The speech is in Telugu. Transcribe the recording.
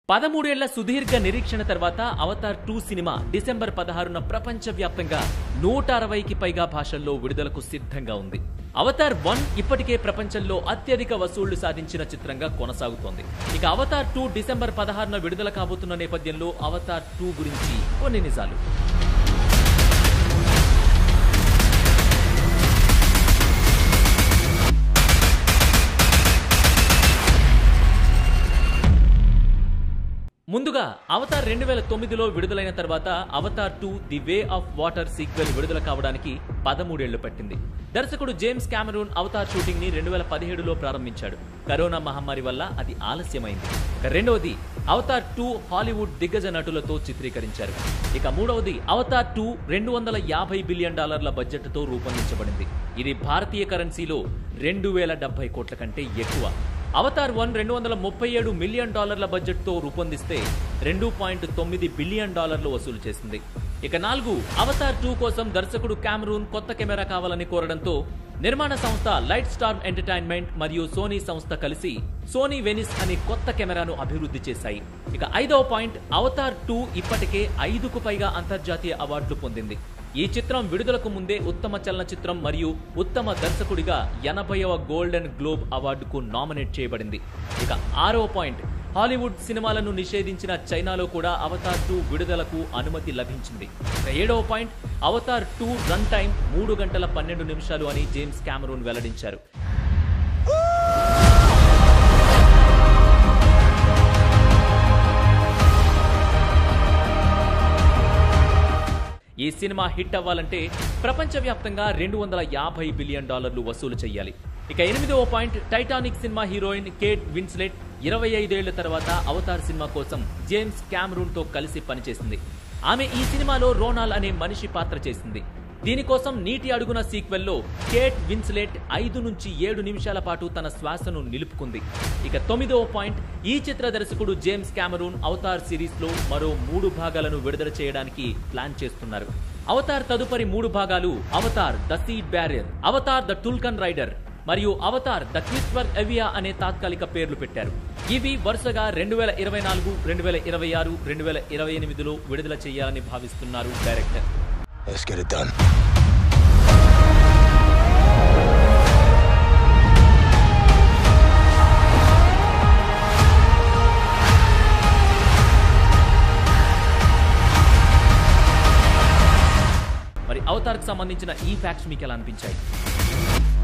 పదమూడేళ్ల సుదీర్ఘ నిరీక్షణ తర్వాత అవతార్ టూ సినిమా డిసెంబర్ పదహారున ప్రపంచవ్యాప్తంగా నూట అరవైకి పైగా భాషల్లో విడుదలకు సిద్ధంగా ఉంది అవతార్ వన్ ఇప్పటికే ప్రపంచంలో అత్యధిక వసూళ్లు సాధించిన చిత్రంగా కొనసాగుతోంది ఇక అవతార్ టూ డిసెంబర్ పదహారున విడుదల కాబోతున్న నేపథ్యంలో అవతార్ టూ గురించి కొన్ని నిజాలు ముందుగా అవతార్ రెండు వేల తొమ్మిదిలో విడుదలైన తర్వాత Avatar two the way of water sequel విడుదల కావడానికి పదమూడేళ్లు పట్టింది దర్శకుడు జేమ్స్ కామెరూన్ అవతార్ షూటింగ్ ని రెండు వేల పదిహేడులో ప్రారంభించాడు కరోనా మహమ్మారి వల్ల అది ఆలస్యమైంది ఇక రెండవది అవతార్ టూ హాలీవుడ్ దిగ్గజ నటులతో చిత్రీకరించారు ఇక మూడవది అవతార్ టూ రెండు వందల యాభై బిలియన్ డాలర్ల బడ్జెట్తో రూపొందించబడింది ఇది భారతీయ కరెన్సీలో రెండు వేల డెబ్బై కోట్ల కంటే ఎక్కువ అవతార్ వన్ రెండు వందల ముప్పై ఏడు మిలియన్ డాలర్ల బడ్జెట్తో రూపొందిస్తే రెండు పాయింట్ తొమ్మిది బిలియన్ డాలర్లు వసూలు చేసింది ఇక నాలుగు అవతార్ టూ కోసం దర్శకుడు కామరూన్ కొత్త కెమెరా కావాలని కోరడంతో నిర్మాణ సంస్థ లైట్ స్టార్ ఎంటర్టైన్మెంట్ మరియు సోనీ సంస్థ కలిసి సోనీ వెనిస్ అనే కొత్త కెమెరాను అభివృద్ధి చేశాయి ఇక ఐదవ పాయింట్ అవతార్ టూ ఇప్పటికే ఐదుకు పైగా అంతర్జాతీయ అవార్డులు పొందింది ఈ చిత్రం విడుదలకు ముందే ఉత్తమ చలనచిత్రం మరియు ఉత్తమ దర్శకుడిగా ఎనభైవ గోల్డెన్ గ్లోబ్ అవార్డుకు నామినేట్ చేయబడింది ఇక ఆరవ పాయింట్ హాలీవుడ్ సినిమాలను నిషేధించిన చైనాలో కూడా అవతార్ టూ విడుదలకు అనుమతి లభించింది ఇక ఏడవ point Avatar two run time మూడు గంటల పన్నెండు నిమిషాలు అని జేమ్స్ కామరూన్ వెల్లడించారు ఈ సినిమా హిట్ అవ్వాలంటే ప్రపంచవ్యాప్తంగా రెండు వందల యాభై బిలియన్ డాలర్లు వసూలు చేయాలి ఇక ఎనిమిదవ point Titanic cinema heroine Kate Winslet ఇరవై ఐదేళ్ల తర్వాత అవతార్ సినిమా కోసం జేమ్స్ క్యామరూన్ తో కలిసి పనిచేసింది ఆమె ఈ సినిమాలో రోనాల్ అనే మనిషి పాత్ర చేసింది దీనికోసం నీటి అడుగున సీక్వెల్లో కేట్ విన్స్లెట్ ఐదు నుంచి ఏడు నిమిషాల పాటు తన శ్వాసను నిలుపుకుంది ఇక తొమ్మిదవ పాయింట్ ఈ చిత్ర దర్శకుడు జేమ్స్ క్యామరూన్ అవతార్ సిరీస్ లో మరో మూడు భాగాలను విడుదల చేయడానికి ప్లాన్ చేస్తున్నారు అవతార్ తదుపరి మూడు భాగాలు Avatar the seed bearer Avatar the Tulkun rider మరియు అవతార్ ద క్విస్వర్ ఎవియా అనే తాత్కాలిక పేర్లు పెట్టారు ఇవి వరుసగా రెండు వేల ఇరవై నాలుగు రెండు వేల ఇరవై ఆరు రెండు వేల ఇరవై ఎనిమిదిలో విడుదల చేయాలని భావిస్తున్నారు director Let's get it done. మరి అవతార్కి సంబంధించిన ఈ ఫ్యాక్ట్స్ మీకు ఎలా అనిపించాయి